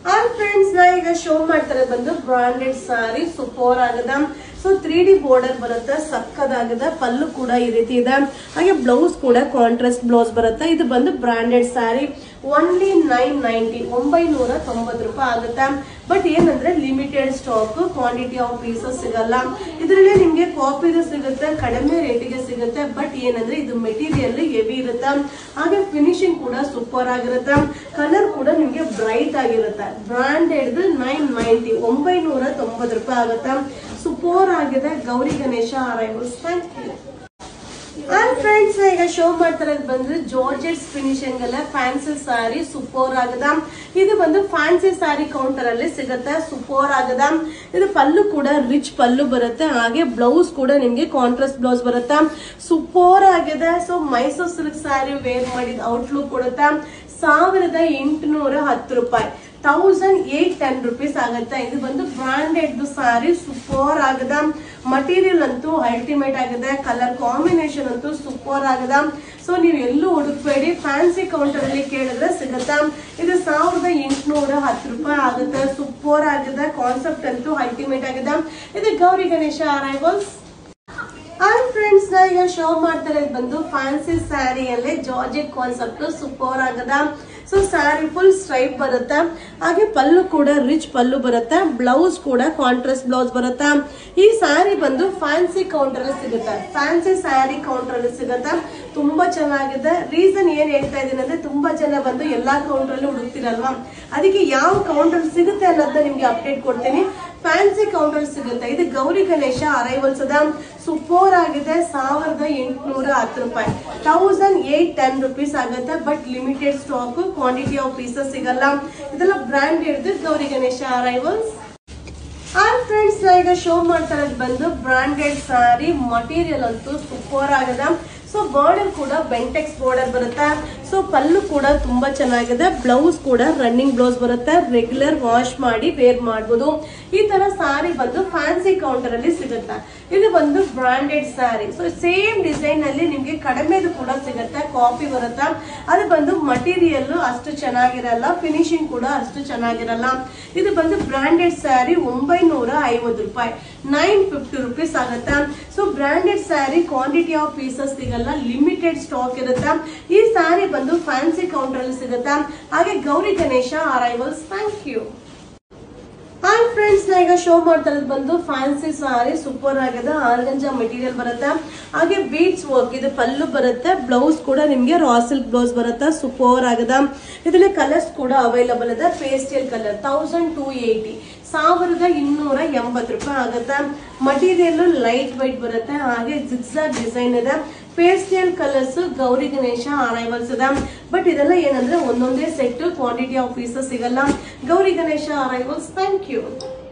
all friends ನಾ ಈಗ show ಮಾಡ್ತಾರೆ ಬಂದು ಬ್ರಾಂಡೆಡ್ ಸಾರಿ ಸೂಪರ್ ಆಗದ ಸೊ ತ್ರೀ ಡಿ ಬಾರ್ಡರ್ ಬರುತ್ತೆ ಸಕ್ಕದಾಗದ ಪಲ್ಲು ಕೂಡ ಈ ರೀತಿ ಇದೆ ಹಾಗೆ ಬ್ಲೌಸ್ ಕೂಡ ಕಾಂಟ್ರಾಸ್ಟ್ ಬ್ಲೌಸ್ ಬರುತ್ತೆ ಇದು ಬಂದು branded sari only nine ninety ಒಂಬೈನೂರ ತೊಂಬತ್ತು ರೂಪಾಯಿ ಆಗುತ್ತೆ ಬಟ್ ಏನಂದ್ರೆ limited stock quantity of pieces ಸಿಗಲ್ಲ ಇದರಲ್ಲಿ ನಿಮ್ಗೆ ಕಾಪಿದು ಸಿಗುತ್ತೆ ಕಡಿಮೆ ರೇಟಿಗೆ ಸಿಗುತ್ತೆ ಬಟ್ ಏನಂದ್ರೆ ಇದು ಮೆಟೀರಿಯಲ್ ಹೆವಿ ಇರುತ್ತೆ ಹಾಗೆ ಫಿನಿಶಿಂಗ್ ಕೂಡ ಸೂಪರ್ ಆಗಿರುತ್ತೆ ಕಲರ್ ಕೂಡ ನಿಮ್ಗೆ ಬ್ರೈಟ್ ಆಗಿರುತ್ತೆ ಬ್ರಾಂಡೆಡ್ ನೈನ್ ನೈಂಟಿ ಒಂಬೈನೂರ ತೊಂಬತ್ತು ರೂಪಾಯಿ ಆಗುತ್ತೆ ಸೂಪರ್ ಆಗಿದೆ Gauri Ganesha arrivals thank you and friends ಈಗ ಶೋ ಮಾಡ್ತಾರೆ ಬಂದ್ರೆ ಜಾರ್ಜೆಟ್ಸ್ ಫಿನಿಶಿಂಗ್ ಅಲ್ಲ ಫ್ಯಾನ್ಸಿ ಸಾರಿ ಸೂಪರ್ ಆಗದ ಇದು ಬಂದು ಫ್ಯಾನ್ಸಿ ಸಾರಿ ಕೌಂಟರ್ ಅಲ್ಲಿ ಸಿಗುತ್ತೆ ಸೂಪರ್ ಆಗದ ಇದು ಪಲ್ಲು ಕೂಡ ರಿಚ್ ಪಲ್ಲು ಬರುತ್ತೆ ಹಾಗೆ ಬ್ಲೌಸ್ ಕೂಡ ನಿಮ್ಗೆ ಕಾಂಟ್ರಾಸ್ಟ್ ಬ್ಲೌಸ್ ಬರುತ್ತೆ ಸೂಪರ್ ಆಗಿದೆ so Mysuru silk sari wear ಮಾಡಿದ ಔಟ್ಲುಕ್ ಕೊಡುತ್ತೆ ಸಾವಿರದ ಎಂಟುನೂರ ಹತ್ತು ರೂಪಾಯಿ ತೌಸಂಡ್ ಏಟ್ ಟೆನ್ ರುಪೀಸ್ ಆಗುತ್ತೆ ಇದು ಬಂದು ಬ್ರಾಂಡೆಡ್ ಸಾರಿ ಸೂಪರ್ ಆಗದ ಮಟೀರಿಯಲ್ ಅಂತೂ ಅಲ್ಟಿಮೇಟ್ ಆಗಿದೆ ಕಲರ್ ಕಾಂಬಿನೇಷನ್ ಅಂತೂ ಸೂಪರ್ ಆಗದ ಸೊ ನೀವು ಎಲ್ಲೂ ಹುಡುಕ್ಬೇಡಿ ಫ್ಯಾನ್ಸಿ ಕೌಂಟರ್ ಅಲ್ಲಿ ಕೇಳಿದ್ರೆ ಸಿಗುತ್ತಾ ಇದು ಸಾವಿರದ ಎಂಟುನೂರ ಹತ್ತು ರೂಪಾಯಿ ಆಗುತ್ತೆ ಸೂಪರ್ ಆಗಿದೆ ಕಾನ್ಸೆಪ್ಟ್ ಅಂತೂ ಅಲ್ಟಿಮೇಟ್ ಆಗಿದೆ ಇದು Gauri Ganesha arrivals hi friends ನಾ ಈಗ ಶೋ ಮಾಡ್ತಾರೆ ಇದು ಬಂದು ಫ್ಯಾನ್ಸಿ ಸ್ಯಾರಿಯಲ್ಲೇ ಜಾರ್ಜೆಟ್ ಕಾನ್ಸೆಪ್ಟ್ ಸೂಪರ್ ಆಗದ ಸೊ ಸ್ಯಾರಿ ಫುಲ್ ಸ್ಟ್ರೈಪ್ ಬರುತ್ತೆ ಹಾಗೆ ಪಲ್ಲು ಕೂಡ ರಿಚ್ ಪಲ್ಲು ಬರುತ್ತೆ ಬ್ಲೌಸ್ ಕೂಡ ಕಾಂಟ್ರಾಸ್ಟ್ ಬ್ಲೌಸ್ ಬರುತ್ತೆ ಈ ಸ್ಯಾರಿ ಬಂದು ಫ್ಯಾನ್ಸಿ ಕೌಂಟರ್ ಅಲ್ಲಿ ಸಿಗುತ್ತೆ ಫ್ಯಾನ್ಸಿ ಸ್ಯಾರಿ ಕೌಂಟರ್ ಅಲ್ಲಿ ಸಿಗುತ್ತೆ ತುಂಬಾ ಚೆನ್ನಾಗಿದೆ ರೀಸನ್ ಏನ್ ಹೇಳ್ತಾ ಇದೀನಿ ಅಂದ್ರೆ ತುಂಬಾ ಜನ ಬಂದು ಎಲ್ಲಾ ಕೌಂಟರ್ ಅಲ್ಲಿ ಹುಡುಕ್ತಿರಲ್ವಾ ಅದಕ್ಕೆ ಯಾವ ಕೌಂಟರ್ ಸಿಗುತ್ತೆ ಅನ್ನೋದನ್ನ ನಿಮ್ಗೆ ಅಪ್ಡೇಟ್ ಕೊಡ್ತೀನಿ ಫ್ಯಾನ್ಸಿ ಕೌಂಟರ್ ಸಿಗುತ್ತೆ ಇದು ಗೌರಿ ಗಣೇಶ ಅರೈವಲ್ಸ್ ಅದ ಸೂಪರ್ ಆಗಿದೆ ಸಾವಿರದ ಎಂಟುನೂರ ಹತ್ತು ರೂಪಾಯಿ ತೌಸಂಡ್ ಏಟ್ ಟೆನ್ ರುಪೀಸ್ ಆಗುತ್ತೆ but limited stock quantity of pieces ಸಿಗಲ್ಲ ಇದೆಲ್ಲ ಬ್ರ್ಯಾಂಡ್ ಹಿಡಿದು Gauri Ganesha arrivals are friends ನಾ ಈಗ ಶೋ ಮಾಡ್ತಾ ಇರೋದು ಬಂದು ಬ್ರಾಂಡೆಡ್ ಸಾರಿ ಮಟೀರಿಯಲ್ ಅಂತೂ ಸೂಪರ್ ಆಗದ ಸೊ ಬಾರ್ಡರ್ ಕೂಡ ಬೆಂಟೆಕ್ಸ್ ಬಾರ್ಡರ್ ಬರುತ್ತೆ ಸೊ ಪಲ್ಲು ಕೂಡ ತುಂಬಾ ಚೆನ್ನಾಗಿದೆ ಬ್ಲೌಸ್ ಕೂಡ ರನ್ನಿಂಗ್ ಬ್ಲೌಸ್ ಬರುತ್ತೆ ರೆಗ್ಯುಲರ್ ವಾಶ್ ಮಾಡಿ ವೇರ್ ಮಾಡ್ಬೋದು ಈ ತರ ಸಾರಿ ಬಂದು ಫ್ಯಾನ್ಸಿ ಕೌಂಟರ್ ಅಲ್ಲಿ ಸಿಗುತ್ತೆ ಇದು ಬಂದು branded sari so same design ಅಲ್ಲಿ ನಿಮ್ಗೆ ಕಡಿಮೆದು ಕೂಡ ಸಿಗುತ್ತೆ ಕಾಪಿ ಬರುತ್ತೆ ಅದು ಬಂದು ಮಟೀರಿಯಲ್ ಅಷ್ಟು ಚೆನ್ನಾಗಿರಲ್ಲ ಫಿನಿಶಿಂಗ್ ಕೂಡ ಅಷ್ಟು ಚೆನ್ನಾಗಿರಲ್ಲ ಇದು ಬಂದು ಬ್ರಾಂಡೆಡ್ ಸ್ಯಾರಿ ಒಂಬೈನೂರ ಐವತ್ತು ರೂಪಾಯಿ ನೈನ್ ಫಿಫ್ಟಿ ರುಪೀಸ್ ಆಗುತ್ತೆ so branded sari quantity of pieces ಸಿಗಲ್ಲ ಲಿಮಿಟೆಡ್ ಸ್ಟಾಕ್ ಇರುತ್ತೆ ಈ ಸ್ಯಾರಿ ಬಂದು ಫ್ಯಾನ್ಸಿ ಕೌಂಟರ್ ಅಲ್ಲಿ ಸಿಗುತ್ತೆ ಹಾಗೆ Gauri Ganesha arrivals thank you hi friends ನಾ ಈಗ ಶೋ ಮಾಡ್ತಾ ಇರೋದು ಬಂದು ಫ್ಯಾನ್ಸಿ ಸಾರಿ ಸೂಪರ್ ಆಗಿದೆ ಆರ್ಗಂಜಾ ಮೆಟೀರಿಯಲ್ ಬರುತ್ತೆ ಹಾಗೆ ಬೀಟ್ಸ್ ವರ್ಕ್ ಇದು ಪಲ್ಲು ಬರುತ್ತೆ ಬ್ಲೌಸ್ ಕೂಡ ನಿಮ್ಗೆ ರಾ ಸಿಲ್ಕ್ ಬ್ಲೌಸ್ ಬರುತ್ತೆ ಸೂಪರ್ ಆಗಿದೆ ಇದರಲ್ಲಿ ಕಲರ್ಸ್ ಕೂಡ ಅವೈಲಬಲ್ ಇದೆ pastel colour thousand two eighty ಸಾವಿರದ ಇನ್ನೂರ ಎಂಬತ್ತು ರೂಪಾಯಿ ಆಗುತ್ತೆ ಮಟೀರಿಯಲ್ ಲೈಟ್ ವೈಟ್ ಬರುತ್ತೆ ಹಾಗೆ ಜಿಗ್ಸಾಗ್ ಡಿಸೈನ್ ಇದೆ pastel colours Gauri Ganesha arrivals ಇದೆ ಬಟ್ ಇದೆಲ್ಲ ಏನಂದ್ರೆ ಒಂದೊಂದೇ ಸೆಟ್ ಕ್ವಾಂಟಿಟಿ ಆಫ್ ಪೀಸಸ್ ಸಿಗಲ್ಲ Gauri Ganesha arrivals thank you